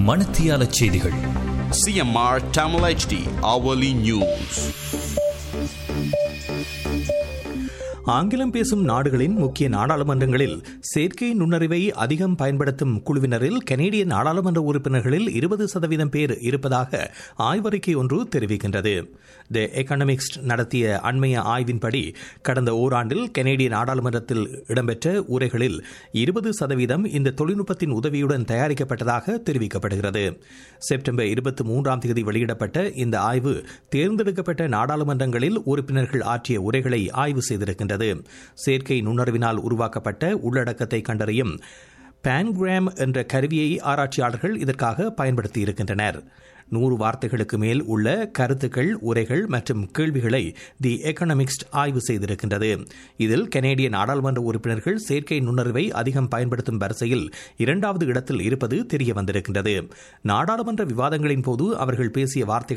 மணத்தியால செய்திகள் CMR Tamil HD hourly news. ஆங்கிலம் பேசும் நாடுகளின் முக்கிய நாடாளுமன்றங்களில் செயற்கை நுண்ணறிவை அதிகம் பயன்படுத்தும் குழுவினரில் கனேடிய நாடாளுமன்ற உறுப்பினர்களில் இருபது சதவீதம் பேர் இருப்பதாக ஆய்வறிக்கை ஒன்று தெரிவிக்கின்றது தி எக்கனாமிக்ஸ் நடத்திய அண்மைய ஆய்வின்படி கடந்த ஓராண்டில் கனேடிய நாடாளுமன்றத்தில் இடம்பெற்ற உரைகளில் இருபது சதவீதம் இந்த தொழில்நுட்பத்தின் உதவியுடன் தயாரிக்கப்பட்டதாக தெரிவிக்கப்படுகிறது செப்டம்பர் இருபத்தி மூன்றாம் தேதி வெளியிடப்பட்ட இந்த ஆய்வு தேர்ந்தெடுக்கப்பட்ட நாடாளுமன்றங்களில் உறுப்பினர்கள் ஆற்றிய உரைகளை ஆய்வு செய்திருக்கின்றது செயற்கை நுண்ணறிவினால் உருவாக்கப்பட்ட உள்ளடக்கத்தை கண்டறியும் பான்கிராம் என்ற கருவியை ஆராய்ச்சியாளர்கள் இதற்காக பயன்படுத்தியிருக்கின்றனர் நூறு வார்த்தைகளுக்கு மேல் உள்ள கருத்துக்கள் உரைகள் மற்றும் கேள்விகளை தி எக்கனாமிக்ஸ் ஆய்வு செய்திருக்கின்றது இதில் கனேடிய நாடாளுமன்ற உறுப்பினர்கள் செயற்கை நுண்ணறிவை அதிகம் பயன்படுத்தும் வரிசையில் இரண்டாவது இடத்தில் இருப்பது தெரிய வந்திருக்கின்றது நாடாளுமன்ற விவாதங்களின் போது அவர்கள் பேசிய வார்த்தைகள்